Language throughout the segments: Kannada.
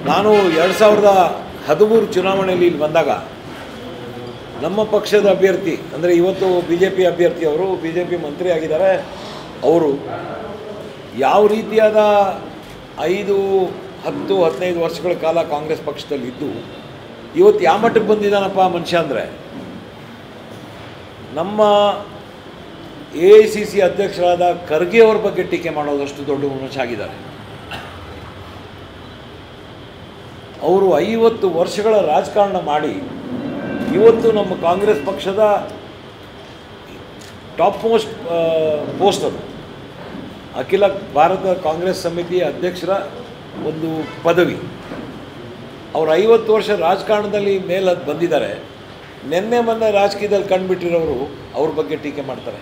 ನಾನು ಎರಡು ಸಾವಿರದ ಹದಿಮೂರು ಚುನಾವಣೆಯಲ್ಲಿ ಇಲ್ಲಿ ಬಂದಾಗ ನಮ್ಮ ಪಕ್ಷದ ಅಭ್ಯರ್ಥಿ ಅಂದರೆ ಇವತ್ತು ಬಿ ಜೆ ಪಿ ಅಭ್ಯರ್ಥಿ ಅವರು ಬಿ ಜೆ ಪಿ ಮಂತ್ರಿ ಆಗಿದ್ದಾರೆ ಅವರು ಯಾವ ರೀತಿಯಾದ ಐದು ಹತ್ತು ಹದಿನೈದು ವರ್ಷಗಳ ಕಾಲ ಕಾಂಗ್ರೆಸ್ ಪಕ್ಷದಲ್ಲಿ ಇದ್ದು ಇವತ್ತು ಯಾವ ಮಟ್ಟಕ್ಕೆ ಬಂದಿದ್ದಾನಪ್ಪ ಮನುಷ್ಯ ಅಂದರೆ ನಮ್ಮ ಎ ಐ ಸಿ ಸಿ ಅಧ್ಯಕ್ಷರಾದ ಖರ್ಗೆ ಅವ್ರ ಬಗ್ಗೆ ಟೀಕೆ ಮಾಡೋದಷ್ಟು ದೊಡ್ಡ ಮನುಷ್ಯ ಆಗಿದ್ದಾರೆ ಅವರು ಐವತ್ತು ವರ್ಷಗಳ ರಾಜಕಾರಣ ಮಾಡಿ ಇವತ್ತು ನಮ್ಮ ಕಾಂಗ್ರೆಸ್ ಪಕ್ಷದ ಟಾಪ್ ಮೋಸ್ಟ್ ಪೋಸ್ಟ್ ಅದು ಅಖಿಲ ಭಾರತ ಕಾಂಗ್ರೆಸ್ ಸಮಿತಿಯ ಅಧ್ಯಕ್ಷರ ಒಂದು ಪದವಿ ಅವರು ಐವತ್ತು ವರ್ಷ ರಾಜಕಾರಣದಲ್ಲಿ ಮೇಲದ್ದು ಬಂದಿದ್ದಾರೆ ನಿನ್ನೆ ಮೊನ್ನೆ ರಾಜಕೀಯದಲ್ಲಿ ಕಂಡುಬಿಟ್ಟಿರೋರು ಅವ್ರ ಬಗ್ಗೆ ಟೀಕೆ ಮಾಡ್ತಾರೆ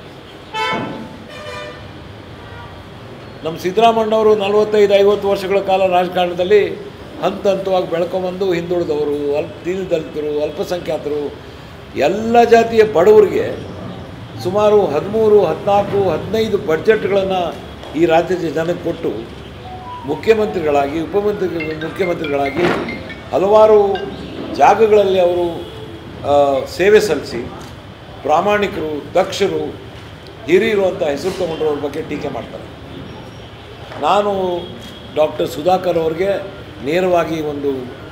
ನಮ್ಮ ಸಿದ್ದರಾಮಣ್ಣವರು ನಲವತ್ತೈದು ಐವತ್ತು ವರ್ಷಗಳ ಕಾಲ ರಾಜಕಾರಣದಲ್ಲಿ ಹಂತ ಹಂತವಾಗಿ ಬೆಳ್ಕೊಂಬಂದು ಹಿಂದುಳಿದವರು ಅಲ್ಪ ದೀನದಲಿತರು ಅಲ್ಪಸಂಖ್ಯಾತರು ಎಲ್ಲ ಜಾತಿಯ ಬಡವರಿಗೆ ಸುಮಾರು ಹದಿಮೂರು ಹದಿನಾಲ್ಕು ಹದಿನೈದು ಬಡ್ಜೆಟ್ಗಳನ್ನು ಈ ರಾಜ್ಯದ ಜನಕ್ಕೆ ಕೊಟ್ಟು ಮುಖ್ಯಮಂತ್ರಿಗಳಾಗಿ ಉಪಮಂತ್ರಿ ಮುಖ್ಯಮಂತ್ರಿಗಳಾಗಿ ಹಲವಾರು ಜಾಗಗಳಲ್ಲಿ ಅವರು ಆ, ಸೇವೆ ಸಲ್ಲಿಸಿ ಪ್ರಾಮಾಣಿಕರು ದಕ್ಷರು ಹಿರಿಯರು ಅಂತ ಹೆಸರು ತಗೊಂಡ್ರವ್ರ ಬಗ್ಗೆ ಟೀಕೆ ಮಾಡ್ತಾರೆ ನಾನು ಡಾಕ್ಟರ್ ಸುಧಾಕರ್ ಅವ್ರಿಗೆ ನೇರವಾಗಿ ಒಂದು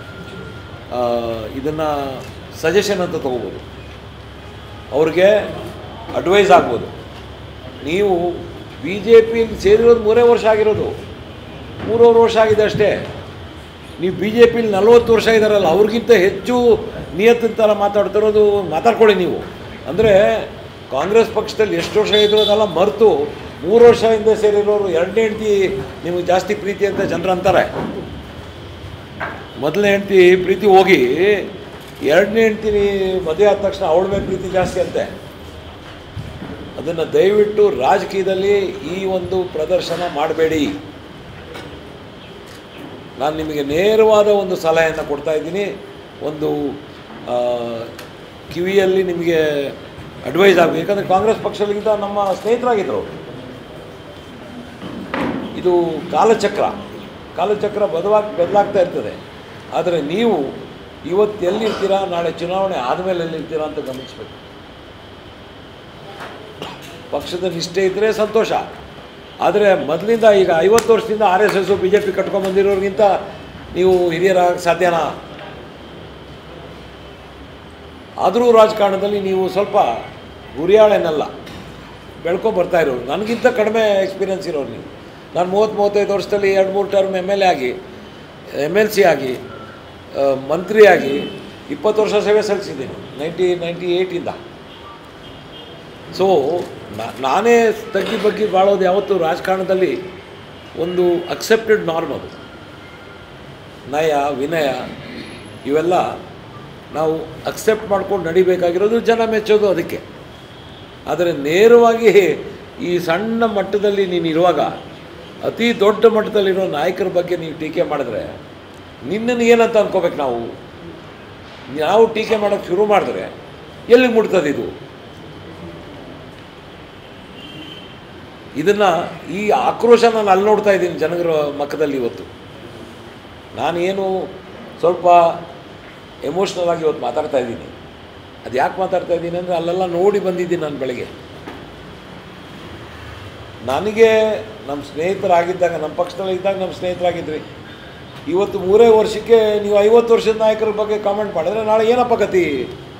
ಇದನ್ನು ಸಜೆಷನ್ ಅಂತ ತಗೋಬೋದು ಅವ್ರಿಗೆ ಅಡ್ವೈಸ್ ಆಗ್ಬೋದು ನೀವು ಬಿ ಜೆ ಪಿಯಲ್ಲಿ ಸೇರಿರೋದು ಮೂರೇ ವರ್ಷ ಆಗಿರೋದು ಮೂರುವರೆ ವರ್ಷ ಆಗಿದೆ ಅಷ್ಟೇ ನೀವು ಬಿ ಜೆ ಪಿಲಿ ನಲ್ವತ್ತು ವರ್ಷ ಇದ್ದಾರಲ್ಲ ಅವ್ರಿಗಿಂತ ಹೆಚ್ಚು ನಿಯತ್ತಿನ ಥರ ಮಾತಾಡ್ತಿರೋದು ಮಾತಾಡ್ಕೊಳ್ಳಿ ನೀವು ಅಂದರೆ ಕಾಂಗ್ರೆಸ್ ಪಕ್ಷದಲ್ಲಿ ಎಷ್ಟು ವರ್ಷ ಇದ್ರು ಅದೆಲ್ಲ ಮರೆತು ಮೂರು ವರ್ಷ ಹಿಂದೆ ಸೇರಿರೋರು ಎರಡನೇ ಹೆಂಡ್ತಿ ನಿಮಗೆ ಜಾಸ್ತಿ ಪ್ರೀತಿ ಅಂತ ಜನರು ಅಂತಾರೆ ಮೊದಲನೇ ಹೆಂಡ್ತಿ ಪ್ರೀತಿ ಹೋಗಿ ಎರಡನೇ ಹೆಂಡ್ತಿ ಮದುವೆ ಆದ ತಕ್ಷಣ ಅವಳ ಮೇಲೆ ಪ್ರೀತಿ ಜಾಸ್ತಿ ಅಂತೆ ಅದನ್ನು ದಯವಿಟ್ಟು ರಾಜಕೀಯದಲ್ಲಿ ಈ ಒಂದು ಪ್ರದರ್ಶನ ಮಾಡಬೇಡಿ ನಾನು ನಿಮಗೆ ನೇರವಾದ ಒಂದು ಸಲಹೆಯನ್ನು ಕೊಡ್ತಾ ಇದ್ದೀನಿ ಒಂದು ಆ, ಕಿವಿಯಲ್ಲಿ ನಿಮಗೆ ಅಡ್ವೈಸ್ ಆಗಬೇಕು ಯಾಕಂದರೆ ಕಾಂಗ್ರೆಸ್ ಪಕ್ಷದಲ್ಲಿದ್ದ ನಮ್ಮ ಸ್ನೇಹಿತರಾಗಿದ್ದರು ಅವ್ರು. ಇದು ಕಾಲಚಕ್ರ ಕಾಲಚಕ್ರ ಬದಲಾಗ್ ಬದಲಾಗ್ತಾ ಇರ್ತದೆ ಆದರೆ ನೀವು ಇವತ್ತು ಎಲ್ಲಿರ್ತೀರಾ ನಾಳೆ ಚುನಾವಣೆ ಆದಮೇಲೆ ಎಲ್ಲಿರ್ತೀರಾ ಅಂತ ಗಮನಿಸಬೇಕು ಪಕ್ಷದ ನಿಷ್ಠೆ ಇದ್ದರೆ ಸಂತೋಷ ಆದರೆ ಮೊದಲಿಂದ ಈಗ ಐವತ್ತು ವರ್ಷದಿಂದ R S S B J P ಕಟ್ಕೊಂಡ್ಬಂದಿರೋರಿಗಿಂತ ನೀವು ಹಿರಿಯರಾಗಕ್ಕೆ ಸಾಧ್ಯನಾ ಆದರೂ ರಾಜಕಾರಣದಲ್ಲಿ ನೀವು ಸ್ವಲ್ಪ ಹುರಿಯಾಳೆನಲ್ಲ ಬೆಳ್ಕೊಂಡು ಬರ್ತಾ ಇರೋರು ನನಗಿಂತ ಕಡಿಮೆ ಎಕ್ಸ್ಪೀರಿಯನ್ಸ್ ಇರೋರು ನೀವು ನಾನು ಮೂವತ್ತು ಮೂವತ್ತೈದು ವರ್ಷದಲ್ಲಿ ಎರಡು ಮೂರು ಟರ್ಮ್ ಎಮ್ ಎಲ್ ಎ ಆಗಿ ಎಮ್ ಎಲ್ ಸಿ ಆಗಿ ಆ, ಮಂತ್ರಿಯಾಗಿ ಇಪ್ಪತ್ತು ವರ್ಷ ಸೇವೆ ಸಲ್ಲಿಸಿದ್ದೀನಿ ನೈಂಟಿ ನೈಂಟಿ ಏಯ್ಟಿಂದ ಸೊ ನಾನೇ ತಗ್ಗಿ ಬಗ್ಗಿ ಬಾಳೋದು ಯಾವತ್ತೂ ರಾಜಕಾರಣದಲ್ಲಿ ಒಂದು ಅಕ್ಸೆಪ್ಟೆಡ್ ನಾರ್ಮ್ ಅದು ನಯ ವಿನಯ ಇವೆಲ್ಲ ನಾವು ಅಕ್ಸೆಪ್ಟ್ ಮಾಡ್ಕೊಂಡು ನಡಿಬೇಕಾಗಿರೋದು ಜನ ಮೆಚ್ಚೋದು ಅದಕ್ಕೆ ಆದರೆ ನೇರವಾಗಿ ಈ ಸಣ್ಣ ಮಟ್ಟದಲ್ಲಿ ನೀನು ಇರುವಾಗ ಅತಿ ದೊಡ್ಡ ಮಟ್ಟದಲ್ಲಿರೋ ನಾಯಕರ ಬಗ್ಗೆ ನೀವು ಟೀಕೆ ಮಾಡಿದ್ರೆ ನಿನ್ನನ್ನು ಏನಂತ ಅನ್ಕೋಬೇಕು ನಾವು ನಾವು ಟೀಕೆ ಮಾಡೋಕ್ಕೆ ಶುರು ಮಾಡಿದ್ರೆ ಎಲ್ಲಿಗೆ ಮುಟ್ತದೆ ಇದು ಇದನ್ನು ಈ ಆಕ್ರೋಶ ನಾನು ಅಲ್ಲಿ ನೋಡ್ತಾ ಇದ್ದೀನಿ ಜನಗಳ ಮಕ್ಕದಲ್ಲಿ ಇವತ್ತು ನಾನೇನು ಸ್ವಲ್ಪ ಎಮೋಷ್ನಲ್ ಆಗಿ ಇವತ್ತು ಮಾತಾಡ್ತಾ ಇದ್ದೀನಿ ಅದು ಯಾಕೆ ಮಾತಾಡ್ತಾ ಇದ್ದೀನಿ ಅಂದರೆ ಅಲ್ಲೆಲ್ಲ ನೋಡಿ ಬಂದಿದ್ದೀನಿ ನಾನು ಬೆಳಗ್ಗೆ ನನಗೆ ನಮ್ಮ ಸ್ನೇಹಿತರಾಗಿದ್ದಾಗ ನಮ್ಮ ಪಕ್ಷದಲ್ಲಿ ಇದ್ದಾಗ ನಮ್ಮ ಸ್ನೇಹಿತರಾಗಿದ್ರಿ ಇವತ್ತು ಮೂರೇ ವರ್ಷಕ್ಕೆ ನೀವು ಐವತ್ತು ವರ್ಷದ ನಾಯಕರ ಬಗ್ಗೆ ಕಾಮೆಂಟ್ ಮಾಡಿದ್ರೆ ನಾಳೆ ಏನಪ್ಪ ಗತಿ